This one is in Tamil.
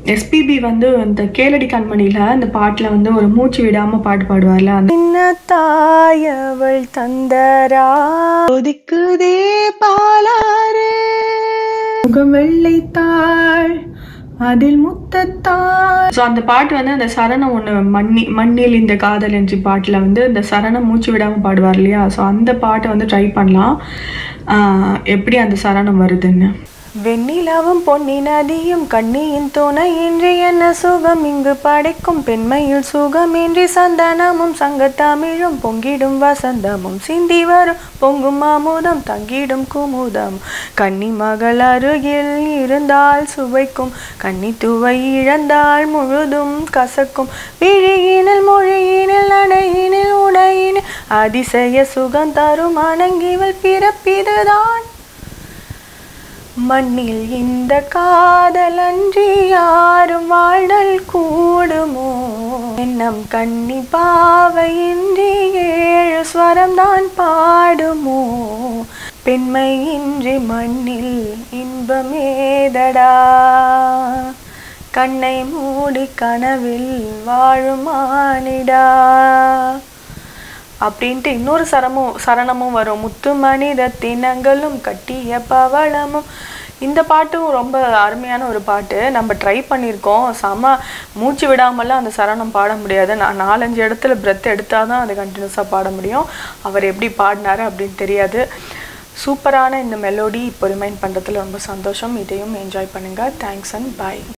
எஸ்பிபி வந்து இந்த கேளடி கண்மணியில் அந்த பாட்டில் வந்து ஒரு மூச்சு விடாமல் பாட்டு பாடுவார்ல அந்த சின்ன தாயவள் தந்தரா ஒதுக்குதே பாலாறு முகம் வெள்ளைத்தாள் அதில் முத்தத்தாள் ஸோ அந்த பாட்டு வந்து அந்த சரணம் ஒன்று மண்ணி மண்ணில் இந்த காதல் என்று பாட்டில் வந்து இந்த சரணம் மூச்சு விடாமல் பாடுவார் இல்லையா ஸோ அந்த பாட்டை வந்து ட்ரை பண்ணலாம் ஆஹ் எப்படி அந்த சரணம் வருதுன்னு வெண்ணிலாவும் பொன்னி நதியும் கண்ணியின் துணையின்றி என்ன சுகம் இங்கு படைக்கும் பெண்மையில் சுகமின்றி சந்தனமும் சங்கத்தமிழும் பொங்கிடும் வசந்தமும் சிந்தி வரும் பொங்கும் அமுதம் தங்கிடும் குமுதம் கன்னி மகள் அருகில் இருந்தால் சுவைக்கும் கன்னி துவை இழந்தால் முழுதும் கசக்கும் விழியினில் மொழியினில் நடையினில் உடையினில் அதிசய சுகம் தரும் அணங்கிவள் பிறப்பிதுதான் மண்ணில் இந்த காதலன்றி யாரும் வாழ்தல் கூடுமோ எண்ணம் கண்ணி பாவையின்றி ஏழு ஸ்வரம்தான் பாடுமோ பெண்மையின்றி மண்ணில் இன்பமேதடா கண்ணை மூடி கனவில் வாழும் மானிடா அப்படின்ட்டு இன்னொரு சரமும் சரணமும் வரும் முத்து மனித தினங்களும் கட்டிய பவளமும் இந்த பாட்டும் ரொம்ப அருமையான ஒரு பாட்டு நம்ம ட்ரை பண்ணியிருக்கோம் செம மூச்சு விடாமலாம் அந்த சரணம் பாட முடியாது நான் நாலஞ்சு இடத்துல பிரெத் எடுத்தால் தான் அது கண்டினியூஸாக பாட முடியும் அவர் எப்படி பாடினாரு அப்படின்னு தெரியாது சூப்பரான இந்த மெலோடி இப்போ ரிமைண்ட் பண்ணுறதுல ரொம்ப சந்தோஷம் இதையும் என்ஜாய் பண்ணுங்கள் தேங்க்ஸ் அண்ட் பாய்